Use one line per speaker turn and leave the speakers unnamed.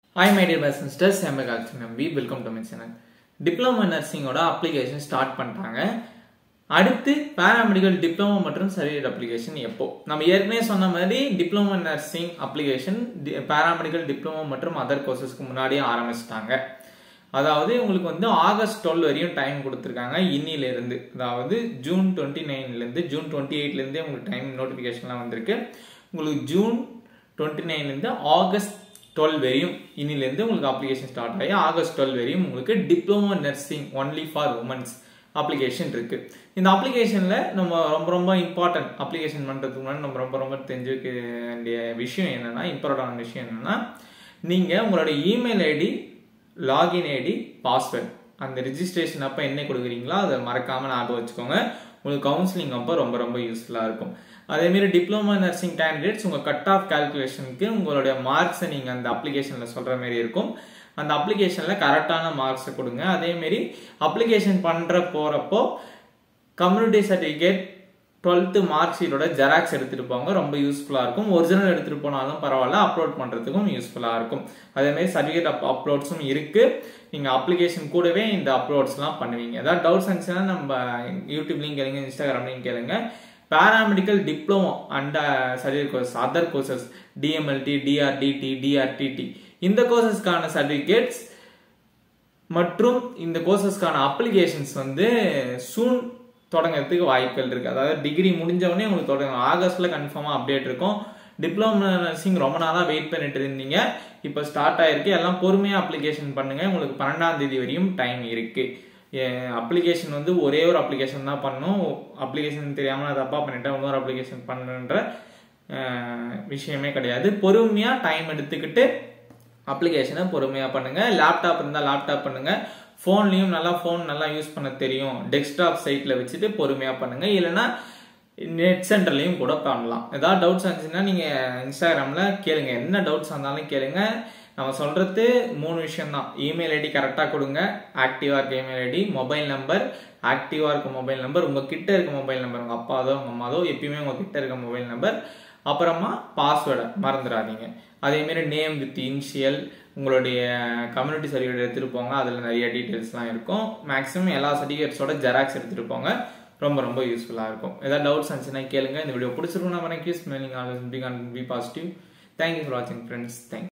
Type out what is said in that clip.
hi my dear person ஸ்டர்ஸ் எம்எகாட்சி நம்பி welcome to my channel diploma நர்சிங்கோட அப்ளிகேஷன் ஸ்டார்ட் பண்ணிட்டாங்க அடுத்து பேராமெடிக்கல் டிப்ளமோ மற்றும் சர்டிஃபிகேட் அப்ளிகேஷன் எப்போ நம்ம ஏற்கனவே சொன்ன மாதிரி diploma nursing application paramedical diploma மற்றும் அதர் கோர்சஸ்க்கு முன்னாடியே ஆரம்பிச்சிட்டாங்க அதாவது உங்களுக்கு வந்து ஆகஸ்ட் டுவெல் வரையும் டைம் கொடுத்துருக்காங்க இன்னிலேருந்து அதாவது ஜூன் டுவெண்ட்டி நைன்லேருந்து ஜூன் டுவெண்ட்டி எயிட்லேருந்தே உங்களுக்கு டைம் நோட்டிஃபிகேஷன்லாம் வந்திருக்கு உங்களுக்கு ஜூன் டுவெண்ட்டி நைன்லேருந்து ஆகஸ்ட் டுவெல் வரையும் இன்னிலேருந்து உங்களுக்கு அப்ளிகேஷன் ஸ்டார்ட் ஆகி ஆகஸ்ட் டுவெல் வரையும் உங்களுக்கு diploma nursing only for womens application இருக்கு இந்த அப்ளிகேஷன்ல நம்ம ரொம்ப ரொம்ப இம்பார்ட்டன்ட் அப்ளிகேஷன் பண்றதுக்கு முன்னாடி நம்ம ரொம்ப ரொம்ப தெரிஞ்சுக்க வேண்டிய விஷயம் என்னன்னா இம்பார்ட்டன்ட் விஷயம் என்னன்னா நீங்க உங்களோட email ID login ID password அந்த ரிஜிஸ்ட்ரேஷன் அப்போ என்ன கொடுக்குறீங்களோ அதை மறக்காம ஞாபகம் வச்சுக்கோங்க உங்களுக்கு கவுன்சிலிங் அப்போ ரொம்ப ரொம்ப யூஸ்ஃபுல்லாக இருக்கும் அதேமாரி டிப்ளமோ நர்சிங் கேண்டிடேட்ஸ் உங்கள் கட் ஆஃப் கால்குலேஷனுக்கு உங்களுடைய மார்க்ஸை நீங்கள் அந்த அப்ளிகேஷனில் சொல்கிற மாதிரி இருக்கும் அந்த அப்ளிகேஷனில் கரெக்டான மார்க்ஸை கொடுங்க அதேமாரி அப்ளிகேஷன் பண்ணுற போகிறப்போ கம்யூனிட்டி சர்டிஃபிகேட் டுவெல்த்து மார்க் ஷீட்டோட ஜெராக்ஸ் எடுத்துகிட்டு போங்க ரொம்ப யூஸ்ஃபுல்லாக இருக்கும் ஒரிஜினல் எடுத்துகிட்டு போனாலும் பரவாயில்ல அப்லோட் பண்ணுறதுக்கும் யூஸ்ஃபுல்லாக இருக்கும் அதேமாரி சர்டிஃபிகேட் அப் அப்லோட்ஸும் இருக்குது நீங்கள் அப்ளிகேஷன் கூடவே இந்த அப்லோட்ஸ்லாம் பண்ணுவீங்க ஏதாவது டவுட்ஸ் இருந்துச்சுன்னா நம்ம யூடியூப்லையும் கேளுங்க இன்ஸ்டாகிராம்லையும் கேளுங்க paramedical diploma and certificate course other courses DMLT DRTT DRTT இந்த கோர்சஸ்க்கான சர்டிஃபிகேட்ஸ் மற்றும் இந்த கோர்சஸ்க்கான அப்ளிகேஷன்ஸ் வந்து சூன் தொடங்கிறதுக்கு வாய்ப்புகள் இருக்கு அதாவது டிகிரி முடிஞ்சவொடனே உங்களுக்கு தொடங்க ஆகஸ்ட்ல கன்ஃபார்மா அப்டேட் இருக்கும் டிப்ளமோ நர்சிங் ரொம்ப நாளாக வெயிட் பண்ணிட்டு இருந்தீங்க இப்போ ஸ்டார்ட் ஆயிருக்கு எல்லாம் பொறுமையாக அப்ளிகேஷன் பண்ணுங்க உங்களுக்கு பன்னெண்டாம் தேதி வரையும் டைம் இருக்கு அப்ளிகேஷன் வந்து ஒரே ஒரு அப்ளிகேஷன் தான் பண்ணும் அப்ளிகேஷன் தெரியாமல் நான் தப்பாக பண்ணிட்டேன் இன்னொரு அப்ளிகேஷன் பண்ணுன்ற விஷயமே கிடையாது பொறுமையாக டைம் எடுத்துக்கிட்டு அப்ளிகேஷனை பொறுமையாக பண்ணுங்க லேப்டாப் இருந்தால் லேப்டாப் பண்ணுங்க ஃபோன்லையும் நல்லா ஃபோன் நல்லா யூஸ் பண்ண தெரியும் டெஸ்க்டாப் சைட்டில் வச்சுட்டு பொறுமையாக பண்ணுங்க இல்லைன்னா நெட் சென்டர்லையும் கூட பண்ணலாம் ஏதாவது டவுட்ஸ் இருந்துச்சுன்னா நீங்கள் இன்ஸ்டாகிராமில் கேளுங்க என்ன டவுட்ஸ் இருந்தாலும் கேளுங்க நம்ம சொல்கிறது மூணு விஷயம் தான் இமெயில் ஐடி கரெக்டாக கொடுங்க ஆக்டிவாக இருக்க இமெயில் ஐடி மொபைல் நம்பர் ஆக்டிவாக இருக்க மொபைல் நம்பர் உங்கள் கிட்ட இருக்க மொபைல் நம்பர் உங்கள் அப்பாதோ உங்கள் அம்மாதோ எப்பயுமே உங்கள் கிட்ட இருக்க மொபைல் நம்பர் அப்புறமா பாஸ்வேர்டை மறந்துடாதீங்க அதேமாரி நேம் வித் இனிஷியல் உங்களுடைய கம்யூனிட்டி சர்டிஃபிகேட் எடுத்துகிட்டு போங்க அதில் நிறைய டீட்டெயில்ஸ்லாம் இருக்கும் மேக்ஸிமம் எல்லா சர்டிஃபிகேட்ஸோட ஜெராக்ஸ் எடுத்துகிட்டு போங்க ரொம்ப ரொம்ப யூஸ்ஃபுல்லாக இருக்கும் ஏதாவது டவுட்ஸ் இருந்துச்சுன்னா கேளுங்க இந்த வீடியோ பிடிச்சிருக்கும் நம்ம use smelling always be be positive thank you for வாட்சிங் ஃப்ரெண்ட்ஸ் தேங்க்